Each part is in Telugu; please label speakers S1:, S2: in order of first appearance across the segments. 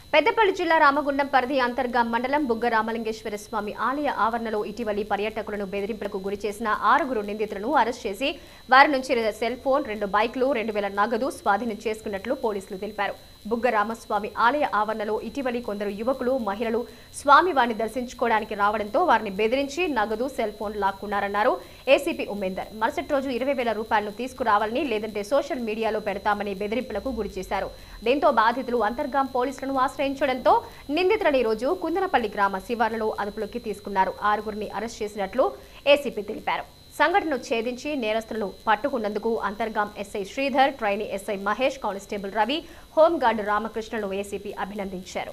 S1: పెద్దపల్లి జిల్లా రామగుండం పరిధి అంతర్గా మండలం బుగ్గ రామలింగేశ్వర స్వామి ఆలయ ఆవరణలో ఇటీవలి పర్యాటకులను బెదిరింపులకు గురి చేసిన ఆరుగురు నిందితులను అరెస్ట్ చేసి వారి నుంచి సెల్ ఫోన్ రెండు బైక్లు రెండు వేల నగదు స్వాధీనం చేసుకున్నట్లు పోలీసులు తెలిపారు బుగ్గ రామస్వామి ఆలయ ఆవరణలో ఇటీవలి కొందరు యువకులు మహిళలు స్వామివారిని దర్శించుకోవడానికి రావడంతో వారిని బెదిరించి నగదు సెల్ ఫోన్ లాక్కున్నారన్నారు ఏసీపీ ఉమేందర్ మరుసటి రోజు ఇరవై వేల రూపాయలను తీసుకురావాలని లేదంటే సోషల్ మీడియాలో పెడతామని బెదిరింపులకు గురి చేశారు దీంతో బాధితులు అంతర్గాం పోలీసులను ఆశ్రయించడంతో నిందితులను ఈ రోజు కుందనపల్లి గ్రామ శివార్లలో అదుపులోకి తీసుకున్నారు ఆరుగురిని అరెస్ట్ చేసినట్లు ఏసీపీ తెలిపారు సంఘటనను ఛేదించి నేరస్తులను పట్టుకున్నందుకు Antergaon SI Sridhar trainee SI Mahesh constable Ravi home guard రామకృష్ణను ఏసీపీ అభినందించారు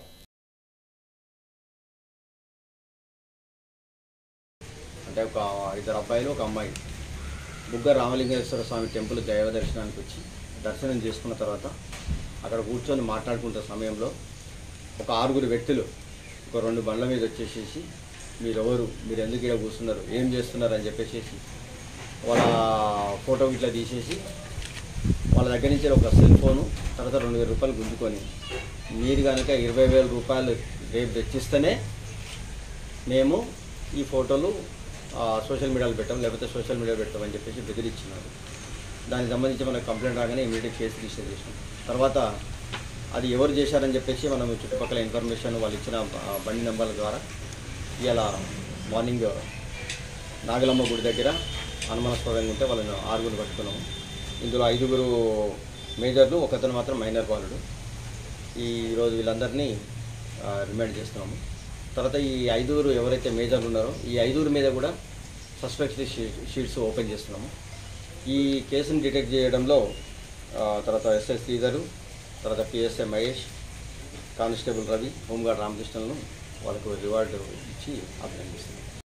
S2: అంటే ఒక ఇద్దరు అబ్బాయిలు ఒక అమ్మాయి బుగ్గ రామలింగేశ్వర స్వామి టెంపుల్ దైవ దర్శనానికి వచ్చి దర్శనం చేసుకున్న తర్వాత అక్కడ కూర్చొని మాట్లాడుకుంటున్న సమయంలో ఒక ఆరుగురు వ్యక్తులు ఒక రెండు బండ్ల మీద వచ్చేసేసి మీరెవరు మీరు ఎందుకు ఇక్కడ కూర్చున్నారు ఏం చేస్తున్నారు అని చెప్పేసి వాళ్ళ ఫోటో ఇట్లా తీసేసి వాళ్ళ దగ్గర నుంచి ఒక సెల్ ఫోను తర్వాత రెండు వేల రూపాయలు గుంజుకొని మీరు కనుక ఇరవై వేల రూపాయలు రేపు తెచ్చిస్తేనే మేము ఈ ఫోటోలు ఆ, సోషల్ మీడియాలో పెట్టాం లేకపోతే సోషల్ మీడియాలో పెట్టామని చెప్పేసి బెదిరించినారు దానికి సంబంధించి మనకు కంప్లైంట్ రాగానే ఇమీడియట్ కేసు రిజిస్టర్ చేసినాం తర్వాత అది ఎవరు చేశారని చెప్పేసి మనం చుట్టుపక్కల ఇన్ఫర్మేషన్ వాళ్ళు ఇచ్చిన ఆ, బండి నెంబర్ల ద్వారా ఇలా మార్నింగ్ నాగలమ్మ గుడి దగ్గర అనుమానాస్పదంగా ఉంటే వాళ్ళని ఆరుగురు పట్టుకున్నాము ఇందులో ఐదుగురు మేజర్లు ఒకతను మాత్రం మైనర్ బాలుడు ఈ రోజు వీళ్ళందరినీ ఆ, రిమాండ్ చేస్తున్నాము తర్వాత ఈ ఐదుగురు ఎవరైతే మేజర్లు ఉన్నారో ఈ ఐదుగురు మీద కూడా సస్పెక్ట్ షీట్స్ ఓపెన్ చేస్తున్నాము ఈ కేసును డిటెక్ట్ చేయడంలో ఆ, తర్వాత ఎస్ఐ శ్రీధరు తర్వాత PSI Mahesh constable Ravi home guard రామకృష్ణను వాళ్ళకు రివార్డు ఇచ్చి అభినందిస్తున్నాం